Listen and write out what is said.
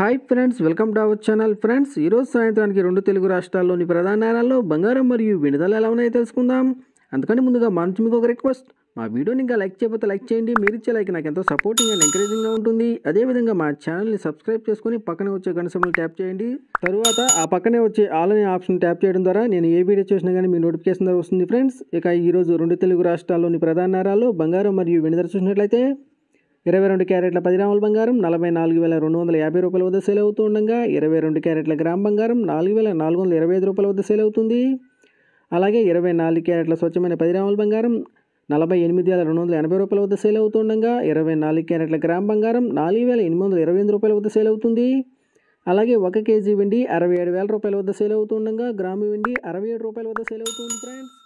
hi friends welcome to our channel friends ఈరోజు సాయంత్రానికి రెండు తెలుగు రాష్ట్రాల్లోని ప్రధాన నగరాల్లో బంగారం మరియు విడుదల ఎలా ఉన్నాయో తెలుసుకుందాం అందుకని ముందుగా మా నుంచి మీకు ఒక రిక్వెస్ట్ మా వీడియోని ఇంకా లైక్ చేయకపోతే లైక్ చేయండి మీరు ఇచ్చే లైక్ నాకు ఎంతో సపోర్టింగ్ అండ్ ఎంకరేజింగ్గా ఉంటుంది అదేవిధంగా మా ఛానల్ని సబ్స్క్రైబ్ చేసుకొని పక్కనే వచ్చే గంట సింబల్ ట్యాప్ చేయండి తరువాత ఆ పక్కనే వచ్చే ఆల్ అనే ఆప్షన్ ట్యాప్ చేయడం ద్వారా నేను ఏ వీడియో చేసినా కానీ మీ నోటిఫికేషన్ ద్వారా వస్తుంది ఫ్రెండ్స్ ఇక ఈరోజు రెండు తెలుగు రాష్ట్రాల్లోని ప్రధాన నగరాల్లో బంగారం మరియు వెనుదల చూసినట్లయితే ఇరవై రెండు క్యారెట్ల పది గ్రాముల బంగారం నలభై నాలుగు వేల రెండు వందల యాభై రూపాయల వద్ద సేల్ అవుతూ ఉండగా ఇరవై రెండు క్యారెట్ల గ్రామ్ బంగారం నాలుగు వేల నాలుగు వందల ఇరవై ఐదు రూపాయల వద్ద సేల్ అవుతుంది అలాగే ఇరవై నాలుగు క్యారెట్ల స్వచ్ఛమైన పది గ్రాముల బంగారం నలభై ఎనిమిది వేల రెండు వందల ఎనభై రూపాయల వద్ద సేల్ అవుతుండగా ఇరవై నాలుగు క్యారెట్ల గ్రామ్ బంగారం నాలుగు వేల ఎనిమిది వందల ఇరవై ఎనిమిది రూపాయల వద్ద సేల్ అవుతుంది అలాగే ఒక కేజీ వెండి అరవై ఏడు వేల రూపాయల వద్ద సేల్ అవుతుండగా గ్రాము వెండి అరవై ఏడు రూపాయల వద్ద సేల్ అవుతుంది ఫ్రెండ్స్